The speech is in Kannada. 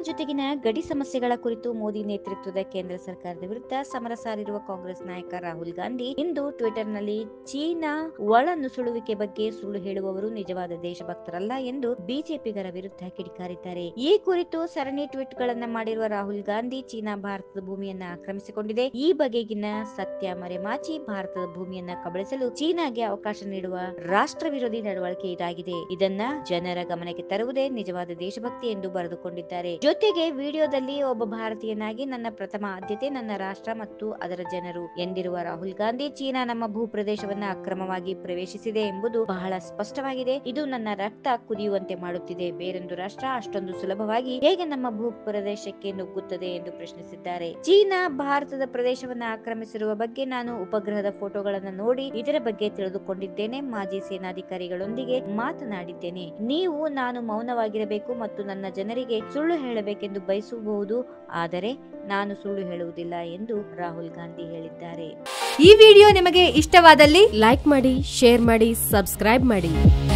ಜೊತೆಗಿನ ಗಡಿ ಸಮಸ್ಯೆಗಳ ಕುರಿತು ಮೋದಿ ನೇತೃತ್ವದ ಕೇಂದ್ರ ಸರ್ಕಾರದ ವಿರುದ್ಧ ಸಮರ ಸಾರಿರುವ ಕಾಂಗ್ರೆಸ್ ನಾಯಕ ರಾಹುಲ್ ಗಾಂಧಿ ಇಂದು ಟ್ವಿಟರ್ನಲ್ಲಿ ಚೀನಾ ಒಳ ನುಸುಳುವಿಕೆ ಬಗ್ಗೆ ಸುಳ್ಳು ಹೇಳುವವರು ನಿಜವಾದ ದೇಶಭಕ್ತರಲ್ಲ ಎಂದು ಬಿಜೆಪಿಗರ ವಿರುದ್ಧ ಕಿಡಿಕಾರಿದ್ದಾರೆ ಈ ಕುರಿತು ಸರಣಿ ಟ್ವೀಟ್ ಗಳನ್ನ ಮಾಡಿರುವ ರಾಹುಲ್ ಗಾಂಧಿ ಚೀನಾ ಭಾರತದ ಭೂಮಿಯನ್ನ ಆಕ್ರಮಿಸಿಕೊಂಡಿದೆ ಈ ಬಗೆಗಿನ ಸತ್ಯ ಮರೆಮಾಚಿ ಭಾರತದ ಭೂಮಿಯನ್ನ ಕಬಳಿಸಲು ಚೀನಾಗೆ ಅವಕಾಶ ನೀಡುವ ರಾಷ್ಟ್ರ ವಿರೋಧಿ ನಡವಳಿಕೆ ಇದಾಗಿದೆ ಇದನ್ನ ಜನರ ಗಮನಕ್ಕೆ ತರುವುದೇ ನಿಜವಾದ ದೇಶಭಕ್ತಿ ಎಂದು ಬರೆದುಕೊಂಡಿದ್ದಾರೆ ಜೊತೆಗೆ ವಿಡಿಯೋದಲ್ಲಿ ಒಬ್ಬ ಭಾರತೀಯನಾಗಿ ನನ್ನ ಪ್ರಥಮ ಆದ್ಯತೆ ನನ್ನ ರಾಷ್ಟ್ರ ಮತ್ತು ಅದರ ಜನರು ಎಂದಿರುವ ರಾಹುಲ್ ಗಾಂಧಿ ಚೀನಾ ನಮ್ಮ ಭೂ ಪ್ರದೇಶವನ್ನ ಅಕ್ರಮವಾಗಿ ಪ್ರವೇಶಿಸಿದೆ ಎಂಬುದು ಬಹಳ ಸ್ಪಷ್ಟವಾಗಿದೆ ಇದು ನನ್ನ ರಕ್ತ ಕುದಿಯುವಂತೆ ಮಾಡುತ್ತಿದೆ ಬೇರೊಂದು ರಾಷ್ಟ್ರ ಅಷ್ಟೊಂದು ಸುಲಭವಾಗಿ ಹೇಗೆ ನಮ್ಮ ಭೂ ಪ್ರದೇಶಕ್ಕೆ ನುಗ್ಗುತ್ತದೆ ಎಂದು ಪ್ರಶ್ನಿಸಿದ್ದಾರೆ ಚೀನಾ ಭಾರತದ ಪ್ರದೇಶವನ್ನ ಆಕ್ರಮಿಸಿರುವ ಬಗ್ಗೆ ನಾನು ಉಪಗ್ರಹದ ಫೋಟೋಗಳನ್ನು ನೋಡಿ ಇದರ ಬಗ್ಗೆ ತಿಳಿದುಕೊಂಡಿದ್ದೇನೆ ಮಾಜಿ ಸೇನಾಧಿಕಾರಿಗಳೊಂದಿಗೆ ಮಾತನಾಡಿದ್ದೇನೆ ನೀವು ನಾನು ಮೌನವಾಗಿರಬೇಕು ಮತ್ತು ನನ್ನ ಜನರಿಗೆ ಸುಳ್ಳು ಹೇಳಬೇಕೆಂದು ಬಯಸಬಹುದು ಆದರೆ ನಾನು ಸುಳ್ಳು ಹೇಳುವುದಿಲ್ಲ ಎಂದು ರಾಹುಲ್ ಗಾಂಧಿ ಹೇಳಿದ್ದಾರೆ ಈ ವಿಡಿಯೋ ನಿಮಗೆ ಇಷ್ಟವಾದಲ್ಲಿ ಲೈಕ್ ಮಾಡಿ ಶೇರ್ ಮಾಡಿ ಸಬ್ಸ್ಕ್ರೈಬ್ ಮಾಡಿ